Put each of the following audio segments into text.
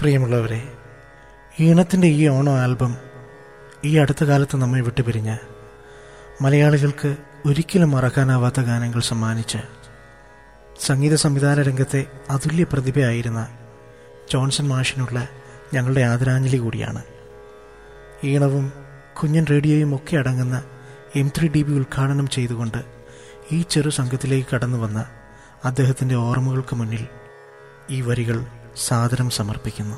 പ്രിയമുള്ളവരെ ഈണത്തിൻ്റെ ഈ ഓണം ആൽബം ഈ അടുത്ത കാലത്ത് നമ്മെ വിട്ടുപിരിഞ്ഞ് മലയാളികൾക്ക് ഒരിക്കലും മറക്കാനാവാത്ത ഗാനങ്ങൾ സമ്മാനിച്ച് സംഗീത സംവിധാന രംഗത്തെ അതുല്യ പ്രതിഭയായിരുന്ന ജോൺസൺ മാഷിനുള്ള ഞങ്ങളുടെ ആദരാഞ്ജലി കൂടിയാണ് ഈണവും കുഞ്ഞൻ റേഡിയോയും ഒക്കെ അടങ്ങുന്ന എം ത്രീ ഡി ബി ഉദ്ഘാടനം ചെയ്തുകൊണ്ട് ഈ ചെറു സംഘത്തിലേക്ക് കടന്നു വന്ന അദ്ദേഹത്തിൻ്റെ ഓർമ്മകൾക്ക് മുന്നിൽ ഈ വരികൾ സാദരം സമർപ്പിക്കുന്നു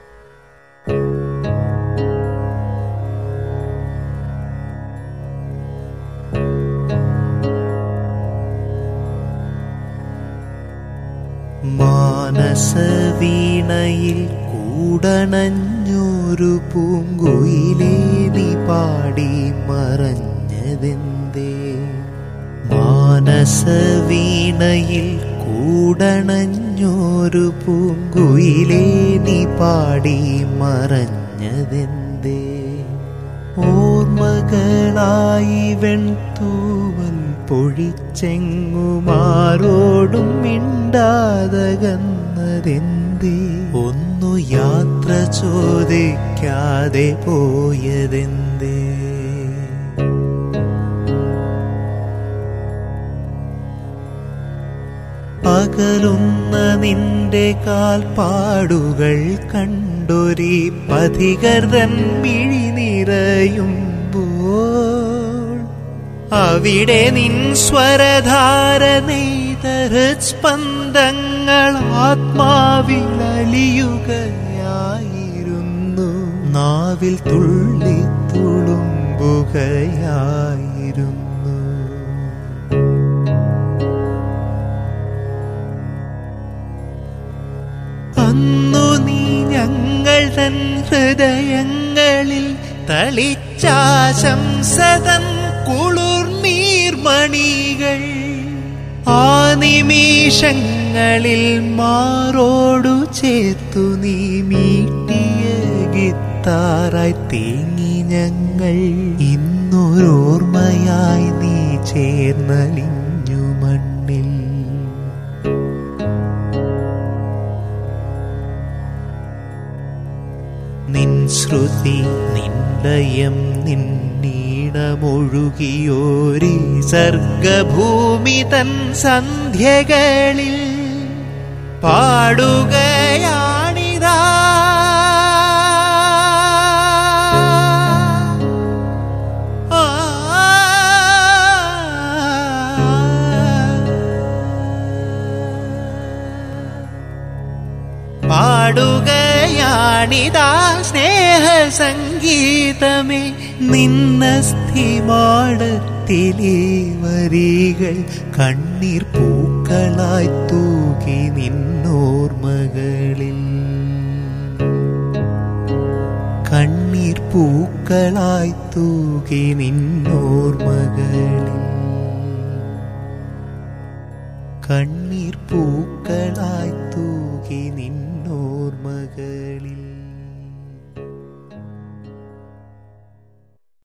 മാനസവീണയിൽ കൂടണഞ്ഞൊരു പൂങ്കുയിലേ നീ പാടി മറഞ്ഞതെന്തേ മാനസവീണയിൽ കൂടണഞ്ഞൊരു പൂങ്കുയിലേ നീ പാടി മറഞ്ഞതെന്തേ ഓർമ്മകളായി വെൺതൂവൽ പൊഴിച്ചെങ്ങുമാരോടും മിണ്ടാതകന്നതെന്തേ ഒന്നു യാത്ര ചോദിക്കാതെ പോയതെന്തേ പകലുന്ന നിന്റെ കാൽപ്പാടുകൾ കണ്ടൊരി പഥികർതൻ മിഴി നിറയുമ്പോൾ അവിടെ നിൻ സ്വരധാര നെയ്തര സ്പന്ദങ്ങൾ ആത്മാവിലലിയുകയായിരുന്നു നാവിൽ തുള്ളി തുളുമ്പുകയായിരുന്നു അന്നു നീ ഞങ്ങൾ തൻ ഹൃദയങ്ങളിൽ തളിച്ചാശംസതൻ കുളിർ നീർമണികൾ ആ നിമിഷങ്ങളിൽ മാറോടു ചേർത്തു നീ മീട്ടിയ ഗിത്താറായി തേങ്ങി ഞങ്ങൾ ഇന്നൊരോർമ്മയായി നീ ചേർന്നലിഞ്ഞു മണ്ണിൽ നിൻ ശ്രുതി നിന്ദയം നിന്നീണമൊഴുകിയോരി സർഗഭൂമി തൻ സന്ധ്യകളിൽ പാടുകയാണിതാ ആ പാടുകയാണിതാ സ്നേഹ സംഗീതമേ നിന്നസ്ഥിമാടത്തിലെ വരികൾ കണ്ണീർ പൂക്കളായി തൂകി നിന്നോർമകളിൽ കണ്ണീർ പൂക്കളായി തൂകി നിന്നോർമകളിൽ കണ്ണീർ പൂക്കളായി തൂകി നിന്നോർമകളിൽ